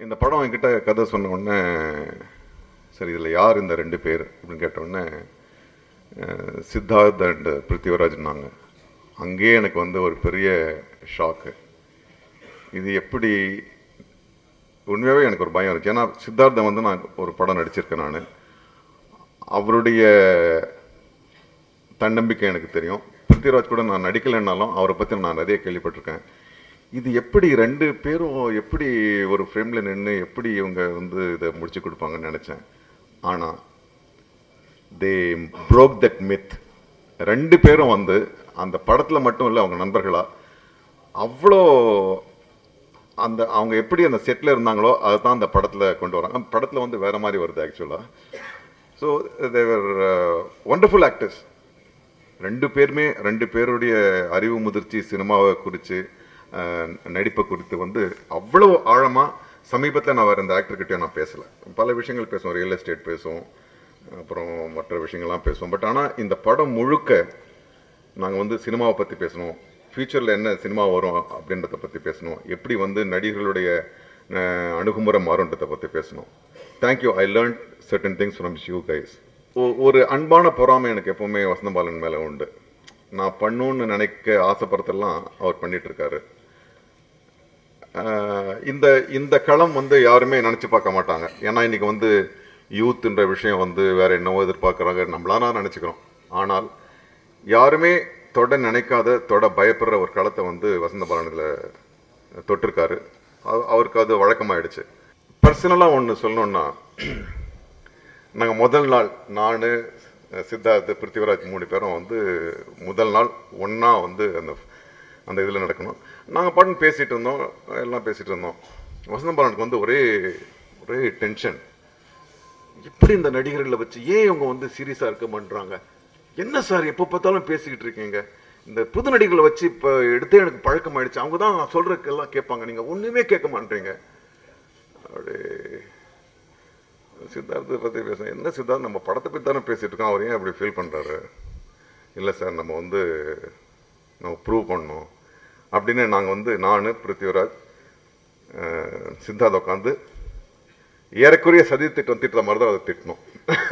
இந்த படம் என்கிட்ட கதை சொன்ன உடனே சரி இதில் யார் இந்த ரெண்டு பேர் அப்படின்னு கேட்ட உடனே அஹ், சித்தார்த் அண்ட் பிருத்திவராஜ்னாங்க அங்கேயே எனக்கு வந்து ஒரு பெரிய ஷாக்கு இது எப்படி உண்மையாகவே எனக்கு ஒரு பயம் இருந்துச்சு ஏன்னா சித்தார்த்தை வந்து நான் ஒரு படம் நடிச்சிருக்கேன் நான் அவருடைய தன்னம்பிக்கை எனக்கு தெரியும் பிருத்திவிராஜ் கூட நான் நடிக்கலைன்னாலும் அவரை பற்றி நான் நிறைய கேள்விப்பட்டிருக்கேன் இது எப்படி ரெண்டு பேரும் எப்படி ஒரு ஃப்ரேமில் நின்று எப்படி இவங்க வந்து இதை முடிச்சு கொடுப்பாங்கன்னு நினச்சேன் ஆனால் தே broke தட் மித் ரெண்டு பேரும் வந்து அந்த படத்தில் மட்டும் இல்லை அவங்க நண்பர்களா அவ்வளோ அந்த அவங்க எப்படி அந்த செட்டில் இருந்தாங்களோ அதை தான் அந்த படத்தில் கொண்டு வராங்க படத்தில் வந்து வேற மாதிரி வருது ஆக்சுவலாக ஸோ தேவர் ஒண்டர்ஃபுல் ஆக்டர்ஸ் ரெண்டு பேருமே ரெண்டு பேருடைய அறிவு முதிர்ச்சி சினிமாவை குறித்து நடிப்பை குறித்து வந்து அவ்வளோ ஆழமாக சமீபத்தில் நான் வேறு இந்த ஆக்டர்கிட்டே நான் பேசலை பல விஷயங்கள் பேசுவோம் ரியல் எஸ்டேட் பேசுவோம் அப்புறம் மற்ற விஷயங்கள்லாம் பேசுவோம் பட் ஆனால் இந்த படம் முழுக்க நாங்கள் வந்து சினிமாவை பற்றி பேசணும் ஃப்யூச்சரில் என்ன சினிமா வரும் அப்படின்றத பற்றி பேசணும் எப்படி வந்து நடிகர்களுடைய அஹ், அணுகுமுறை மாறுன்றதை பற்றி பேசணும் thank you I learn certain things from you guys ஒரு அன்பான பொறாமை எனக்கு எப்பவுமே வசந்தபாலன் மேலே உண்டு நான் பண்ணணும்னு நினைக்க ஆசைப்படுறதெல்லாம் அவர் பண்ணிட்டு இருக்காரு ஆஹ் இந்த இந்த களம் வந்து யாருமே நினைச்சு பார்க்க மாட்டாங்க ஏன்னா இன்னைக்கு வந்து யூத்ன்ற விஷயம் வந்து வேற என்னவோ எதிர்பார்க்கறாங்க நம்மளானா நினைச்சுக்கிறோம் ஆனால் யாருமே தொட நினைக்காத தொட பயப்படுற ஒரு களத்தை வந்து வசந்த பாலனில் தொட்டிருக்காரு அவ- அவருக்கு அது வழக்கமாயிடுச்சு பர்சனலாக ஒன்று சொல்லணும்னா நாங்கள் முதல் நாள் நான் சித்தார்த் பிருத்திவிராஜ் மூணு பேரும் வந்து முதல் நாள் ஒன்றா வந்து அந்த அந்த இதில் நடக்கணும் நாங்கள் பாட்டு பேசிகிட்டு இருந்தோம் எல்லாம் பேசிகிட்டு இருந்தோம் வசந்த பாலனுக்கு வந்து ஒரே ஒரே டென்ஷன் எப்படி இந்த நடிகர்களை வச்சு ஏன் இவங்க வந்து சீரியஸாக இருக்க மாட்றாங்க என்ன சார் எப்போ பார்த்தாலும் பேசிக்கிட்டு இருக்கீங்க இந்த புது நடிகர்களை வச்சு இப்போ எடுத்தே எனக்கு பழக்கம் ஆயிடுச்சு அவங்க தான் சொல்றதுக்கெல்லாம் கேட்பாங்க நீங்கள் ஒன்றுமே கேட்க மாட்டீங்க அப்படி சித்தார்த்தை பற்றி பேசுகிறேன் என்ன சித்தார்த் நம்ம படத்தை பற்றி தானே பேசிட்டு இருக்கோம் அவர் ஏன் அப்படி ஃபீல் பண்ணுறாரு இல்லை சார் நம்ம வந்து நம்ம ப்ரூவ் பண்ணோம் அப்படின்னு நாங்கள் வந்து நான் பிருத்திவிராஜ் அஹ், சித்தார்த் உட்காந்து ஏறக்குறைய சதி திட்டம் திட்டுற மாதிரி தான் அதை திட்டணும்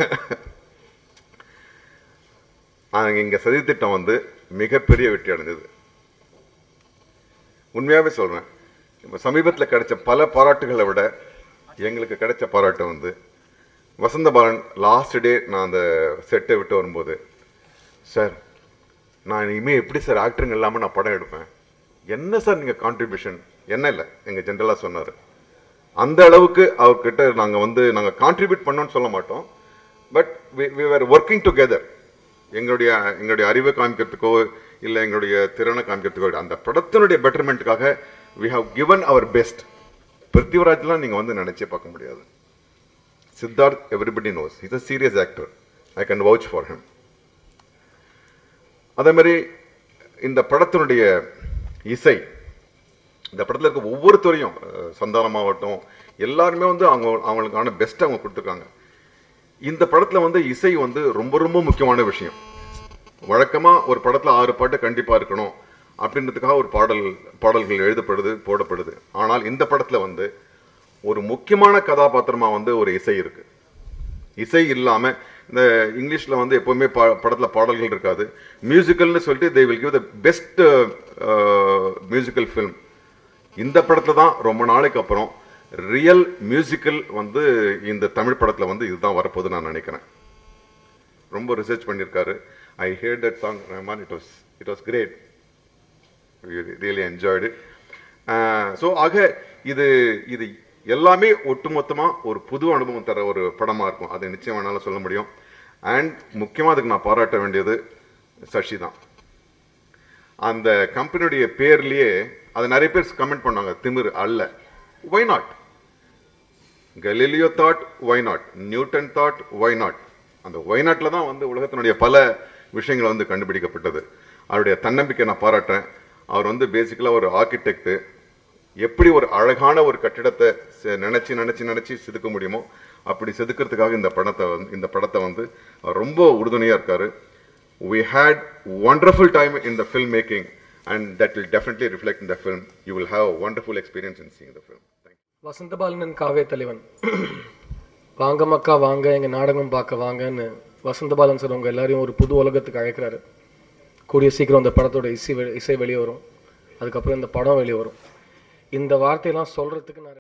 ஆனால் இங்கே சதி திட்டம் வந்து மிகப்பெரிய வெற்றி அடைஞ்சது உண்மையாகவே சொல்கிறேன் இப்போ சமீபத்தில் கிடைச்ச பல பாராட்டுகளை விட எங்களுக்கு கிடைச்ச பாராட்டு வந்து வசந்த பாலன் லாஸ்ட் டே நான் அந்த செட்டை விட்டு வரும்போது சார் நான் இனிமேல் எப்படி சார் ஆக்டருங்க இல்லாமல் நான் படம் எடுப்பேன் என்ன சார் நீங்கள் கான்ட்ரிபியூஷன் என்ன இல்லை எங்கள் ஜென்ரலாக சொன்னார் அந்த அளவுக்கு அவர்கிட்ட நாங்கள் வந்து நாங்கள் கான்ட்ரிபியூட் பண்ணோம்னு சொல்ல மாட்டோம் but we were working together எங்களுடைய எங்களுடைய அறிவை காமிக்கிறதுக்கோ இல்லை எங்களுடைய திறனை காமிக்கிறதுக்கோ இல்ல. அந்த படத்தினுடைய பெட்டர்மெண்ட்டுக்காக we have given our best பிருத்திவராஜ்லாம் நீங்கள் வந்து நினைச்சே பார்க்க முடியாது Siddharth everybody knows is a serious actor I can vouch for him அதே மாதிரி இந்த படத்தினுடைய இசை இந்த படத்தில் இருக்க ஒவ்வொருத்தரையும் அஹ், சந்தானமாகட்டும் எல்லாருமே வந்து அவங்க அவங்களுக்கான பெஸ்ட் அவங்க கொடுத்துருக்காங்க இந்த படத்தில் வந்து இசை வந்து ரொம்ப ரொம்ப முக்கியமான விஷயம் வழக்கமாக ஒரு படத்தில் ஆறு பாட்டு கண்டிப்பாக இருக்கணும் அப்படின்றதுக்காக ஒரு பாடல் பாடல்கள் எழுதப்படுது போடப்படுது ஆனால் இந்த படத்தில் வந்து ஒரு முக்கியமான கதாபாத்திரமா வந்து ஒரு இசை இருக்கு இசை இல்லாம இந்த இங்கிலீஷ்ல வந்து எப்பவுமே பா- படத்துல பாடல்கள் இருக்காது மியூசிக்கல்னு சொல்லிட்டு they will give the best musical film இந்த படத்துல தான் ரொம்ப நாளைக்கு அப்புறம் ரியல் மியூசிக்கல் வந்து இந்த தமிழ் படத்துல வந்து இதுதான் வரப்போகுது நான் நினைக்கிறேன் ரொம்ப ரிசர்ச் பண்ணியிருக்காரு I hate that song Rahman it was it was great really enjoyed so ஆக இது இது எல்லாமே ஒட்டுமொத்தமா ஒரு புது அனுபவம் தர ஒரு படமா இருக்கும் அது நிச்சயம் வேணாலும் சொல்ல முடியும் அண்ட் முக்கியமா அதுக்கு நான் பாராட்ட வேண்டியது சசி தான் அந்த கம்பெனியுடைய பேர்லயே அது நிறைய பேர் கமெண்ட் பண்ணாங்க திமிர் அல்ல why not Galileo thought why not Newton thought why not அந்த ஒய் நாட்ல தான் வந்து உலகத்தினுடைய பல விஷயங்கள் வந்து கண்டுபிடிக்கப்பட்டது அவருடைய தன்னம்பிக்கை நான் பாராட்டுறேன் அவர் வந்து பேசிக்கலாக ஒரு ஆர்கிடெக்ட் எப்படி ஒரு அழகான ஒரு கட்டிடத்தை செ- நினைச்சு நினைச்சு நினைச்சு செதுக்க முடியுமோ அப்படி செதுக்கிறதுக்காக இந்த படத்தை வந்து இந்த படத்தை வந்து அவர் ரொம்ப உறுதுணையா இருக்காரு we had wonderful time in the filmmaking and that will definitely reflect in the film you will have a wonderful experience in seeing the film Thank you. Vasanthabalan காவிய தலைவன் வாங்க மக்கா வாங்க எங்க நாடகம் பார்க்க வாங்கன்னு வசந்தபாலன் சார் உங்க எல்லாரையும் ஒரு புது உலகத்துக்கு அழைக்கிறாரு கூடிய சீக்கிரம் இந்த படத்தோட இசை வெ- இசை வெளியே வரும் அதுக்கப்புறம் இந்த படம் வெளியே வரும் இந்த வார்த்தையெல்லாம் சொல்றதுக்கு நான்